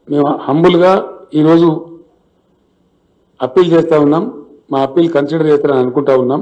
మేము హంబుల్గా ఈరోజు అప్పీల్ చేస్తూ ఉన్నాం మా అప్పీల్ కన్సిడర్ చేస్తారని అనుకుంటా ఉన్నాం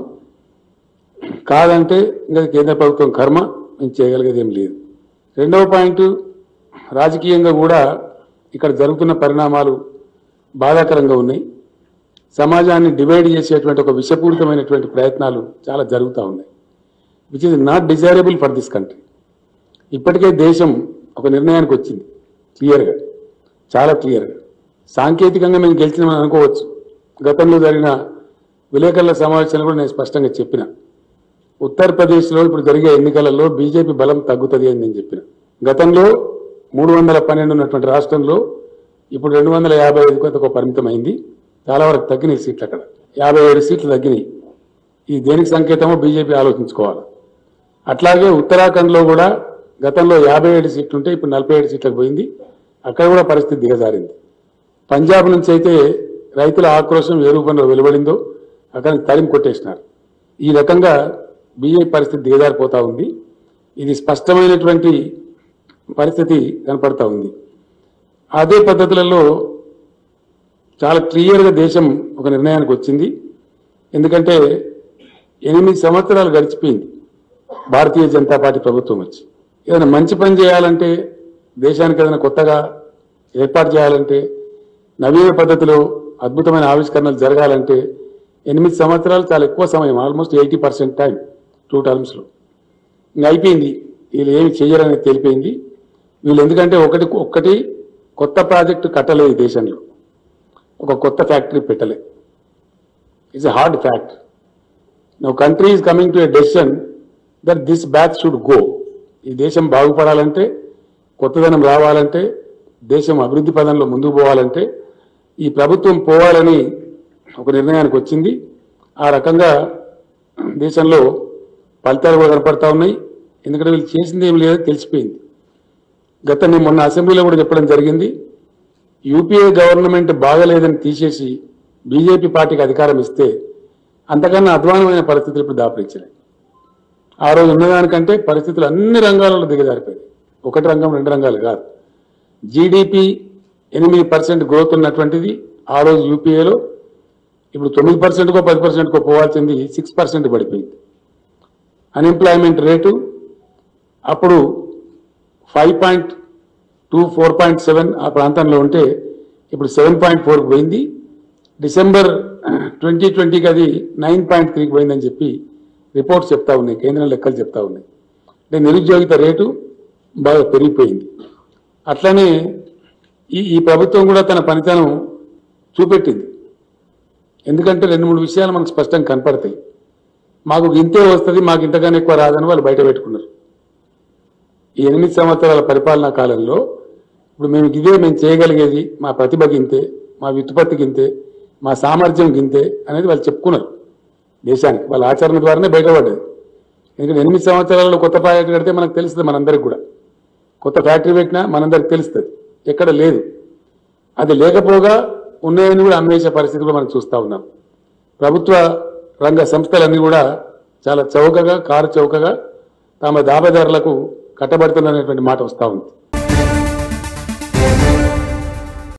కాదంటే ఇంకా కేంద్ర ప్రభుత్వం కర్మ మేము చేయగలిగేది ఏం లేదు రెండవ పాయింట్ రాజకీయంగా కూడా ఇక్కడ జరుగుతున్న పరిణామాలు బాధాకరంగా ఉన్నాయి సమాజాన్ని డివైడ్ చేసేటువంటి ఒక విషపూరితమైనటువంటి ప్రయత్నాలు చాలా జరుగుతూ ఉన్నాయి which is not desirable for this country ఇప్పటికే దేశం ఒక నిర్ణయానికి వచ్చింది క్లియర్గా చాలా క్లియర్గా సాంకేతికంగా మేము గెలిచినామని అనుకోవచ్చు గతంలో జరిగిన విలేకరుల సమావేశంలో కూడా నేను స్పష్టంగా చెప్పిన ఉత్తరప్రదేశ్లో ఇప్పుడు జరిగే ఎన్నికలలో బీజేపీ బలం తగ్గుతుంది అని నేను చెప్పిన గతంలో మూడు వందల పన్నెండు ఉన్నటువంటి రాష్ట్రంలో ఇప్పుడు రెండు వందల యాభై ఐదుకు ఒక పరిమితం అయింది చాలా వరకు తగ్గినాయి సీట్లు అక్కడ యాభై ఏడు సీట్లు తగ్గినాయి ఇది దేనికి సంకేతమో బీజేపీ ఆలోచించుకోవాలి అట్లాగే ఉత్తరాఖండ్లో కూడా గతంలో యాభై ఏడు సీట్లు ఉంటే ఇప్పుడు నలభై ఏడు సీట్లకు పోయింది అక్కడ కూడా పరిస్థితి దిగజారింది పంజాబ్ నుంచి అయితే రైతుల ఆక్రోశం ఏ రూపంలో వెలువడిందో అక్కడ తరిమి కొట్టేసినారు ఈ రకంగా బీజేపీ పరిస్థితి దిగజారిపోతా ఉంది ఇది స్పష్టమైనటువంటి పరిస్థితి కనపడతా ఉంది అదే పద్ధతులలో చాలా క్లియర్గా దేశం ఒక నిర్ణయానికి వచ్చింది ఎందుకంటే ఎనిమిది సంవత్సరాలు గడిచిపోయింది భారతీయ జనతా పార్టీ ప్రభుత్వం వచ్చి ఏదైనా మంచి పని చేయాలంటే దేశానికి ఏదైనా కొత్తగా ఏర్పాటు చేయాలంటే నవీన పద్ధతిలో అద్భుతమైన ఆవిష్కరణలు జరగాలంటే ఎనిమిది సంవత్సరాలు చాలా ఎక్కువ సమయం almost eighty percent time two టర్మ్స్లో ఇంకా అయిపోయింది వీళ్ళు ఏమి చెయ్యరనేది తెలిపోయింది వీళ్ళు ఎందుకంటే ఒకటి ఒక్కటి కొత్త ప్రాజెక్టు కట్టలేదు ఈ దేశంలో ఒక కొత్త ఫ్యాక్టరీ పెట్టలే it's a hard fact no country is coming to a decision that this batch should go ఈ దేశం బాగుపడాలంటే కొత్తదనం రావాలంటే దేశం అభివృద్ధి పదంలో ముందుకు పోవాలంటే ఈ ప్రభుత్వం పోవాలని ఒక నిర్ణయానికి వచ్చింది ఆ రకంగా దేశంలో ఫలితాలు కూడా కనపడతా ఉన్నాయి ఎందుకంటే వీళ్ళు చేసింది ఏం లేదో తెలిసిపోయింది గత నేను మొన్న అసెంబ్లీలో కూడా చెప్పడం జరిగింది యూపీఏ గవర్నమెంట్ బాగలేదని తీసేసి బీజేపీ పార్టీకి అధికారం ఇస్తే అంతకన్నా అధ్వానమైన పరిస్థితులు ఇప్పుడు దాపరించినాయి ఆ రోజు ఉన్నదానికంటే పరిస్థితులు అన్ని రంగాలలో దిగజారిపోయాయి ఒకటి రంగం రెండు రంగాలు కాదు జీడిపి ఎనిమిది పర్సెంట్ గ్రోత్ ఉన్నటువంటిది ఆ రోజు యూపీఏలో ఇప్పుడు తొమ్మిది పర్సెంట్కో పది పర్సెంట్కో పోవాల్సింది సిక్స్ పర్సెంట్ పడిపోయింది అన్ఎంప్లాయ్మెంట్ రేటు అప్పుడు five point two four point seven ఆ ప్రాంతంలో ఉంటే ఇప్పుడు సెవెన్ పాయింట్ ఫోర్కి పోయింది డిసెంబర్ ట్వంటీ ట్వంటీకి అది నైన్ పాయింట్ త్రీకి పోయిందని చెప్పి రిపోర్ట్స్ చెప్తా ఉన్నాయి కేంద్రం లెక్కలు చెప్తా ఉన్నాయి అంటే నిరుద్యోగిత రేటు బాగా పెరిగిపోయింది అట్లనే ఈ ఈ ప్రభుత్వం కూడా తన పనితనం చూపెట్టింది ఎందుకంటే రెండు మూడు విషయాలు మనకు స్పష్టంగా కనపడతాయి మాకు ఇంతే వస్తుంది మాకు ఇంతగానే ఎక్కువ రాదని వాళ్ళు బయట పెట్టుకున్నారు ఈ ఎనిమిది సంవత్సరాల పరిపాలనా కాలంలో ఇప్పుడు మేము ఇదే మేము చేయగలిగేది మా ప్రతిభ గింతే మా వ్యుత్పత్తి గింతే మా సామర్థ్యం గింతే అనేది వాళ్ళు చెప్పుకున్నారు దేశానికి వాళ్ళ ఆచరణ ద్వారానే బయటపడ్డది ఎందుకంటే ఎనిమిది సంవత్సరాలలో కొత్త ప్రాజెక్ట్ కడితే మనకు తెలుస్తుంది మనందరికి కూడా కొత్త ఫ్యాక్టరీ పెట్టినా మనందరికి తెలుస్తుంది ఎక్కడ లేదు అది లేకపోగా ఉన్నాయని కూడా అమ్మేసే పరిస్థితి కూడా మనం చూస్తా ఉన్నాం ప్రభుత్వ రంగ సంస్థలన్నీ కూడా చాలా చౌకగా కారు చౌకగా తమ దాబదారులకు కట్టబడుతున్నటువంటి మాట వస్తూ ఉంది